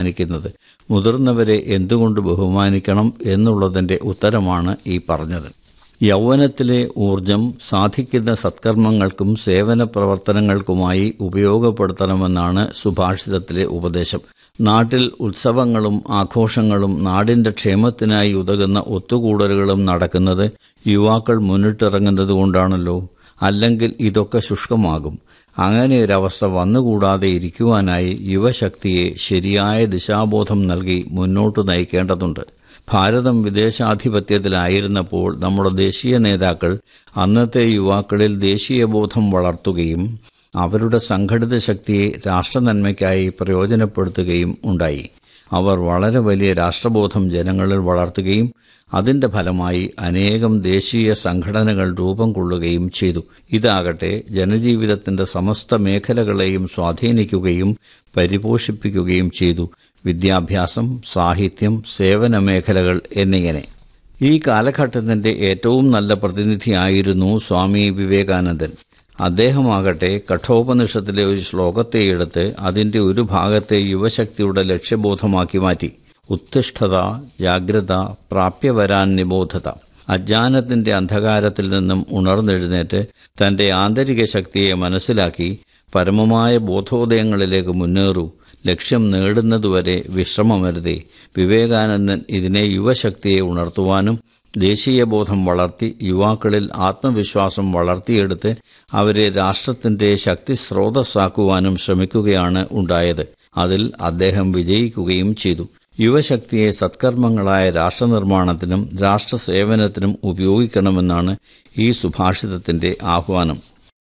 ബഹുമാനിക്കുന്നത് മുതിർന്നവരെ എന്തുകൊണ്ട് ബഹുമാനിക്കണം എന്നുള്ളതിൻ്റെ ഉത്തരമാണ് ഈ പറഞ്ഞത് യൗവനത്തിലെ ഊർജം സാധിക്കുന്ന സത്കർമ്മങ്ങൾക്കും സേവന പ്രവർത്തനങ്ങൾക്കുമായി ഉപയോഗപ്പെടുത്തണമെന്നാണ് സുഭാഷിതത്തിലെ ഉപദേശം നാട്ടിൽ ഉത്സവങ്ങളും ആഘോഷങ്ങളും നാടിന്റെ ക്ഷേമത്തിനായി ഉതകുന്ന ഒത്തുകൂടലുകളും നടക്കുന്നത് യുവാക്കൾ മുന്നിട്ടിറങ്ങുന്നത് കൊണ്ടാണല്ലോ അല്ലെങ്കിൽ ഇതൊക്കെ ശുഷ്കമാകും അങ്ങനെ ഒരവസ്ഥ വന്നുകൂടാതെ ഇരിക്കുവാനായി യുവശക്തിയെ ശരിയായ ദിശാബോധം നൽകി മുന്നോട്ട് നയിക്കേണ്ടതുണ്ട് ഭാരതം വിദേശാധിപത്യത്തിലായിരുന്നപ്പോൾ നമ്മുടെ ദേശീയ നേതാക്കൾ അന്നത്തെ യുവാക്കളിൽ ദേശീയബോധം വളർത്തുകയും അവരുടെ സംഘടിത ശക്തിയെ രാഷ്ട്രനന്മയ്ക്കായി പ്രയോജനപ്പെടുത്തുകയും ഉണ്ടായി അവർ വളരെ വലിയ രാഷ്ട്രബോധം ജനങ്ങളിൽ വളർത്തുകയും അതിന്റെ ഫലമായി അനേകം ദേശീയ സംഘടനകൾ രൂപം കൊള്ളുകയും ചെയ്തു ഇതാകട്ടെ ജനജീവിതത്തിന്റെ സമസ്ത മേഖലകളെയും സ്വാധീനിക്കുകയും പരിപോഷിപ്പിക്കുകയും ചെയ്തു വിദ്യാഭ്യാസം സാഹിത്യം സേവന മേഖലകൾ എന്നിങ്ങനെ ഈ കാലഘട്ടത്തിന്റെ ഏറ്റവും നല്ല പ്രതിനിധിയായിരുന്നു സ്വാമി വിവേകാനന്ദൻ അദ്ദേഹമാകട്ടെ കഠോപനിഷത്തിലെ ഒരു ശ്ലോകത്തെ എടുത്ത് അതിന്റെ ഒരു ഭാഗത്തെ യുവശക്തിയുടെ ലക്ഷ്യബോധമാക്കി മാറ്റി ഉത്തിഷ്ഠത ജാഗ്രത പ്രാപ്യവരാൻ നിബോധത അജ്ഞാനത്തിന്റെ അന്ധകാരത്തിൽ നിന്നും ഉണർന്നെഴുന്നേറ്റ് തന്റെ ആന്തരിക ശക്തിയെ മനസ്സിലാക്കി പരമമായ ബോധോദയങ്ങളിലേക്ക് മുന്നേറൂ ലക്ഷ്യം നേടുന്നതുവരെ വിശ്രമമരുതേ വിവേകാനന്ദൻ ഇതിനെ യുവശക്തിയെ ഉണർത്തുവാനും ദേശീയബോധം വളർത്തി യുവാക്കളിൽ ആത്മവിശ്വാസം വളർത്തിയെടുത്ത് അവരെ രാഷ്ട്രത്തിന്റെ ശക്തി സ്രോതസ്സാക്കുവാനും ശ്രമിക്കുകയാണ് ഉണ്ടായത് അതിൽ അദ്ദേഹം വിജയിക്കുകയും ചെയ്തു യുവശക്തിയെ സത്കർമ്മങ്ങളായ രാഷ്ട്രനിർമ്മാണത്തിനും രാഷ്ട്രസേവനത്തിനും ഉപയോഗിക്കണമെന്നാണ് ഈ സുഭാഷിതത്തിന്റെ ആഹ്വാനം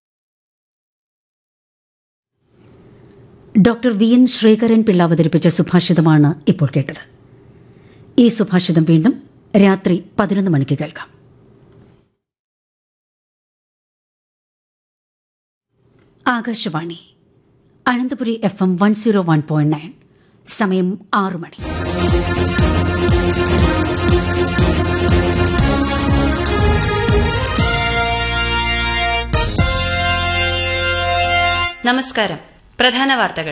doctor V N Sreekaran Pillai അവതരിപ്പിച്ച സുഭാഷിതമാണ് ഇപ്പോൾ കേട്ടത് ഈ സുഭാഷിതം വീണ്ടും രാത്രി പതിനൊന്ന് മണിക്ക് കേൾക്കാം Akashvani Ananthapuri F M one zero one point nine സമയം ആറു മണി നമസ്കാരം പ്രധാന വാർത്തകൾ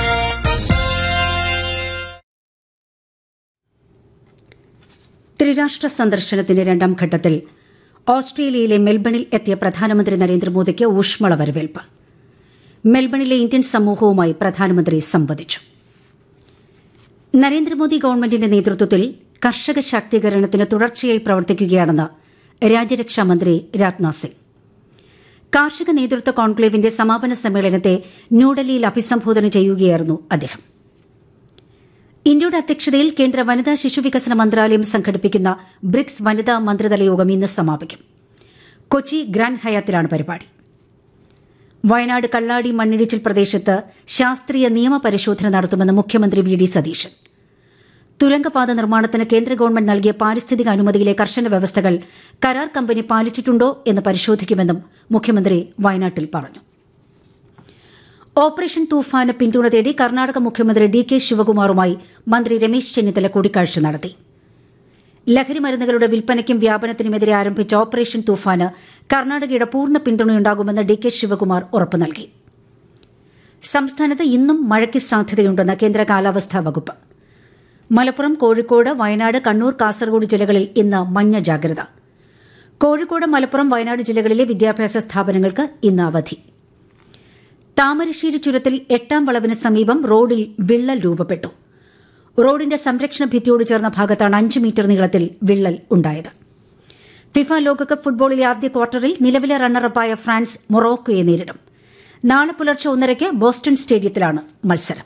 ത്രിരാഷ്ട്ര സന്ദർശനത്തിന്റെ രണ്ടാം ഘട്ടത്തിൽ ഓസ്ട്രേലിയയിലെ മെൽബണിൽ എത്തിയ പ്രധാനമന്ത്രി നരേന്ദ്രമോദിക്ക് ഊഷ്മള വരവേൽപ്പ് മെൽബണിലെ ഇന്ത്യൻ സമൂഹവുമായി പ്രധാനമന്ത്രി സംവദിച്ചു നരേന്ദ്രമോദി ഗവൺമെന്റിന്റെ നേതൃത്വത്തിൽ കർഷക ശാക്തീകരണത്തിന് തുടർച്ചയായി പ്രവർത്തിക്കുകയാണെന്ന് രാജ്യരക്ഷാമന്ത്രി രാജ്നാഥ് സിംഗ് കാർഷിക നേതൃത്വ കോൺക്ലേവിന്റെ സമാപന സമ്മേളനത്തെ ന്യൂഡൽഹിയിൽ അഭിസംബോധന ചെയ്യുകയായിരുന്നു അദ്ദേഹം ഇന്ത്യയുടെ അധ്യക്ഷതയിൽ കേന്ദ്ര വനിതാ ശിശുവികസന മന്ത്രാലയം സംഘടിപ്പിക്കുന്ന ബ്രിക്സ് വനിതാ മന്ത്രിതല യോഗം ഇന്ന് സമാപിക്കും കൊച്ചി ഗ്രാൻഡ് ഹയാത്തിലാണ് പരിപാടി വയനാട് കള്ളാടി മണ്ണിടിച്ചിൽ പ്രദേശത്ത് ശാസ്ത്രീയ നിയമ പരിശോധന നടത്തുമെന്ന് മുഖ്യമന്ത്രി വി ഡി സതീശൻ തുരങ്കപാത നിർമ്മാണത്തിന് കേന്ദ്ര ഗവൺമെന്റ് നൽകിയ പാരിസ്ഥിതിക അനുമതിയിലെ കർശന വ്യവസ്ഥകൾ കരാർ കമ്പനി പാലിച്ചിട്ടുണ്ടോ എന്ന് പരിശോധിക്കുമെന്നും മുഖ്യമന്ത്രി വയനാട്ടിൽ പറഞ്ഞു ഓപ്പറേഷൻ തൂഫാന് പിന്തുണ തേടി കർണാടക മുഖ്യമന്ത്രി ഡി കെ ശിവകുമാറുമായി മന്ത്രി രമേശ് ചെന്നിത്തല കൂടിക്കാഴ്ച നടത്തി ലഹരി മരുന്നുകളുടെ വിൽപ്പനയ്ക്കും വ്യാപനത്തിനുമെതിരെ ആരംഭിച്ച ഓപ്പറേഷൻ തൂഫാന് കർണാടകയുടെ പൂർണ്ണ പിന്തുണയുണ്ടാകുമെന്ന് ഡി കെ ശിവകുമാർ ഉറപ്പു നൽകി സംസ്ഥാനത്ത് ഇന്നും മഴയ്ക്ക് സാധ്യതയുണ്ടെന്ന് കേന്ദ്ര കാലാവസ്ഥാ വകുപ്പ് മലപ്പുറം കോഴിക്കോട് വയനാട് കണ്ണൂർ കാസർഗോഡ് ജില്ലകളിൽ ഇന്ന് മഞ്ഞ ജാഗ്രത കോഴിക്കോട് മലപ്പുറം വയനാട് ജില്ലകളിലെ വിദ്യാഭ്യാസ സ്ഥാപനങ്ങൾക്ക് ഇന്ന് അവധി താമരശ്ശേരി ചുരത്തിൽ എട്ടാം വളവിന് സമീപം റോഡിൽ വിള്ളൽ രൂപപ്പെട്ടു റോഡിന്റെ സംരക്ഷണ ഭിത്തിയോട് ചേർന്ന ഭാഗത്താണ് അഞ്ച് മീറ്റർ നീളത്തിൽ വിള്ളൽ ഉണ്ടായത് ഫിഫ ലോകകപ്പ് ഫുട്ബോളിലെ ആദ്യ ക്വാർട്ടറിൽ നിലവിലെ റണ്ണറപ്പായ ഫ്രാൻസ് മൊറോക്കോയെ നേരിടും നാളെ പുലർച്ചെ ഒന്നരയ്ക്ക് ബോസ്റ്റൺ സ്റ്റേഡിയത്തിലാണ് മത്സരം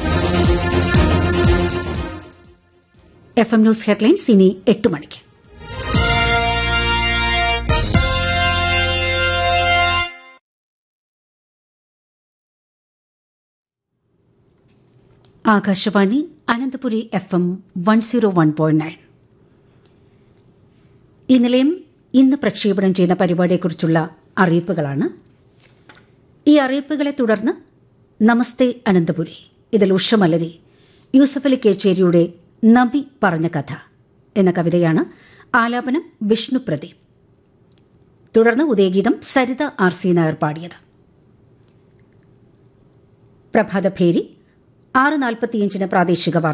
എഫ് എം ന്യൂസ് ഹെഡ്ലൈൻസ് ഇനി എട്ട് മണിക്ക് Akashvani Ananthapuri F M one zero one point nine ഈ നിലയം ഇന്ന് പ്രക്ഷേപണം ചെയ്യുന്ന പരിപാടിയെക്കുറിച്ചുള്ള അറിയിപ്പുകളാണ് ഈ അറിയിപ്പുകളെ തുടർന്ന് നമസ്തേ അനന്തപുരി ഇതിൽ ഉഷമലരി യൂസഫ് അലി കേച്ചേരിയുടെ നബി പറഞ്ഞ കഥ എന്ന കവിതയാണ് ആലാപനം വിഷ്ണു പ്രദീപ് തുടർന്ന് ഉദയഗീതം സരിത ആർ സി നായർ പാടിയത് പ്രഭാതഭേരി ആറ് നാൽപ്പത്തിയഞ്ചിന് പ്രാദേശിക വാർത്ത